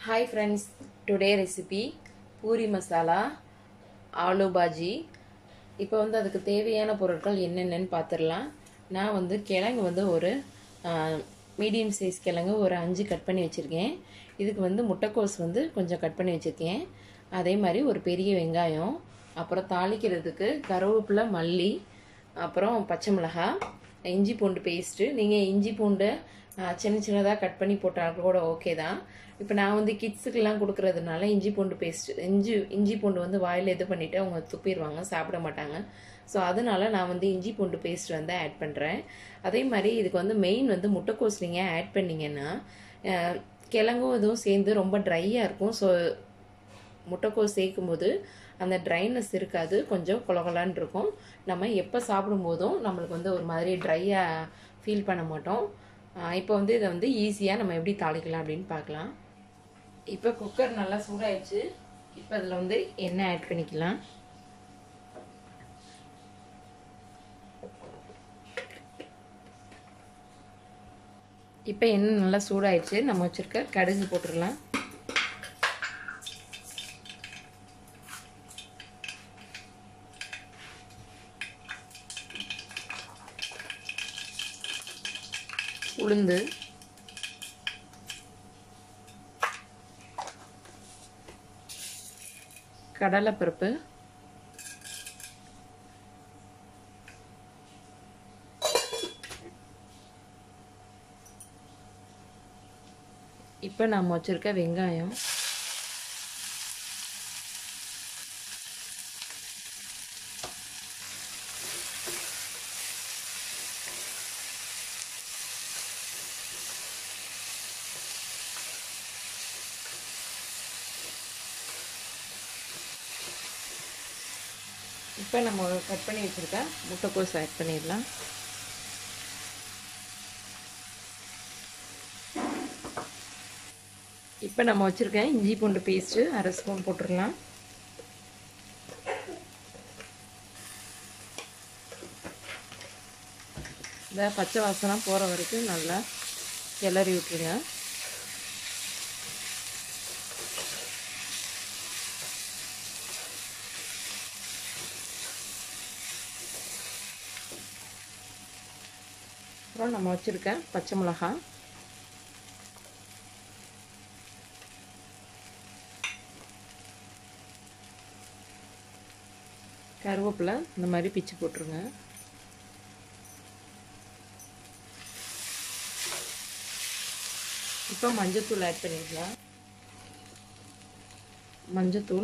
hi friends today recipe puri masala aloo bhaji இப்போ வந்து அதுக்கு தேவையான பொருட்கள் என்னென்னன்னு பார்த்துடலாம் நான் வந்து கிழங்கு வந்து ஒரு மீடியம் சைஸ் கிழங்கு ஒரு அஞ்சு கட் பண்ணி வச்சுருக்கேன் இதுக்கு வந்து முட்டைக்கோஸ் வந்து கொஞ்சம் கட் பண்ணி வச்சுருக்கேன் அதே மாதிரி ஒரு பெரிய வெங்காயம் அப்புறம் தாளிக்கிறதுக்கு கருவேப்பிலை மல்லி அப்புறம் பச்சை மிளகாய் இஞ்சி பூண்டு பேஸ்ட்டு நீங்கள் இஞ்சி பூண்டு சின்ன சின்னதாக கட் பண்ணி போட்டால் கூட ஓகே தான் இப்போ நான் வந்து கிட்ஸுக்கெல்லாம் கொடுக்குறதுனால இஞ்சி பூண்டு பேஸ்ட் இஞ்சி இஞ்சி பூண்டு வந்து வாயில் இது பண்ணிவிட்டு அவங்க துப்பிடுவாங்க சாப்பிட மாட்டாங்க ஸோ அதனால நான் வந்து இஞ்சி பூண்டு பேஸ்ட் வந்து ஆட் பண்ணுறேன் அதே மாதிரி இதுக்கு வந்து மெயின் வந்து முட்டைக்கோஸ் நீங்கள் ஆட் பண்ணிங்கன்னா கிழங்கும் இதுவும் சேர்ந்து ரொம்ப ட்ரையாக இருக்கும் ஸோ முட்டைக்கோஸ் சேர்க்கும் போது அந்த ட்ரைனஸ் இருக்காது கொஞ்சம் கொலகொலான் இருக்கும் நம்ம எப்போ சாப்பிடும்போதும் நம்மளுக்கு வந்து ஒரு மாதிரி ட்ரையாக ஃபீல் பண்ண மாட்டோம் இப்போ வந்து இதை வந்து ஈஸியாக நம்ம எப்படி தாளிக்கலாம் அப்படின்னு பார்க்கலாம் இப்போ குக்கர் நல்லா சூடாயிடுச்சு இப்போ அதில் வந்து எண்ணெய் ஆட் பண்ணிக்கலாம் இப்போ எண்ணெய் நல்லா சூடாயிடுச்சு நம்ம வச்சுருக்க கடுகு போட்டுடலாம் உளுந்து கடலைப்பருப்பு இப்போ நாம் வச்சுருக்க வெங்காயம் இப்போ நம்ம கட் பண்ணி வச்சுருக்க முட்டைக்கோஸ் ஆட் பண்ணிடலாம் இப்போ நம்ம வச்சுருக்க இஞ்சி பூண்டு பேஸ்ட்டு அரை ஸ்பூன் போட்டுடலாம் இந்த பச்சை வாசனை போகிற வரைக்கும் நல்லா கிளறி விட்டுருங்க அப்புறம் நம்ம வச்சுருக்க பச்சை மிளகா கருவேப்பிலை இந்த மாதிரி பிச்சு போட்டுருங்க இப்போ மஞ்சத்தூள் ஆட் பண்ணிக்கலாம் மஞ்சத்தூள்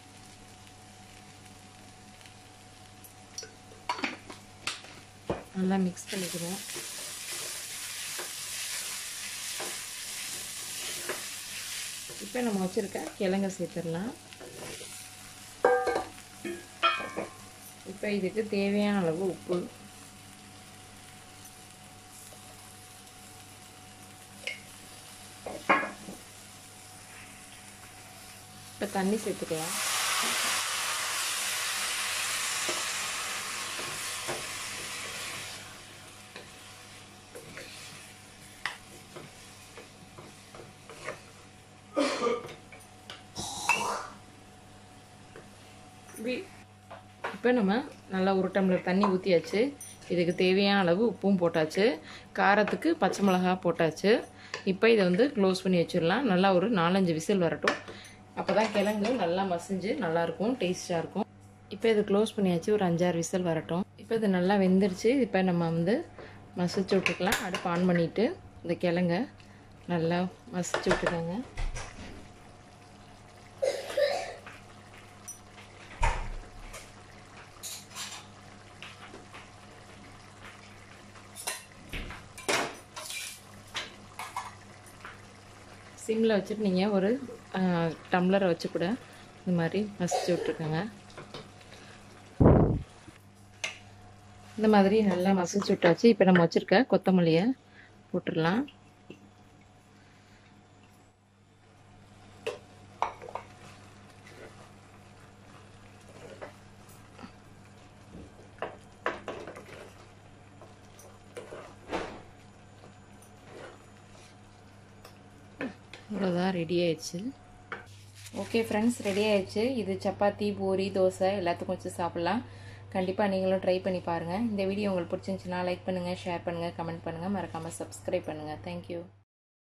நல்லா மிக்ஸ் பண்ணிக்கிறோம் இப்போ நம்ம வச்சுருக்க கிழங்க சேர்த்துடலாம் இப்போ இதுக்கு தேவையான அளவு உப்பு இப்போ தண்ணி சேர்த்துக்கலாம் இப்போ நம்ம நல்லா ஒரு டம்ளர் தண்ணி ஊற்றியாச்சு இதுக்கு தேவையான அளவு உப்பும் போட்டாச்சு காரத்துக்கு பச்சை மிளகா போட்டாச்சு இப்போ இதை வந்து க்ளோஸ் பண்ணி வச்சிடலாம் நல்லா ஒரு நாலஞ்சு விசில் வரட்டும் அப்போ தான் கிழங்கு நல்லா மசிஞ்சு நல்லாயிருக்கும் டேஸ்ட்டாக இருக்கும் இப்போ இது க்ளோஸ் பண்ணியாச்சு ஒரு அஞ்சாறு விசில் வரட்டும் இப்போ இது நல்லா வெந்துருச்சு இப்போ நம்ம வந்து மசிச்சு விட்டுக்கலாம் அடுப்பு ஆன் பண்ணிவிட்டு இந்த கிழங்க நல்லா மசிச்சு விட்டுக்கோங்க சிம்மில் வச்சுட்டு நீங்கள் ஒரு டம்ளரை வச்சு கூட இந்த மாதிரி மசிச்சு விட்ருக்கோங்க இந்த மாதிரி நல்லா மசிச்சு விட்டாச்சு இப்போ நம்ம வச்சுருக்க கொத்தமல்லியை போட்டுடலாம் அவ்வளோதான் ரெடி ஆயிடுச்சு ஓகே ஃப்ரெண்ட்ஸ் ரெடி ஆயிடுச்சு இது சப்பாத்தி பூரி தோசை எல்லாத்துக்கும் வச்சு சாப்பிட்லாம் கண்டிப்பாக நீங்களும் ட்ரை பண்ணி பாருங்கள் இந்த வீடியோ உங்களுக்கு பிடிச்சிருந்துச்சுன்னா லைக் பண்ணுங்கள் ஷேர் பண்ணுங்கள் கமெண்ட் பண்ணுங்கள் மறக்காமல் சப்ஸ்கிரைப் பண்ணுங்கள் தேங்க்யூ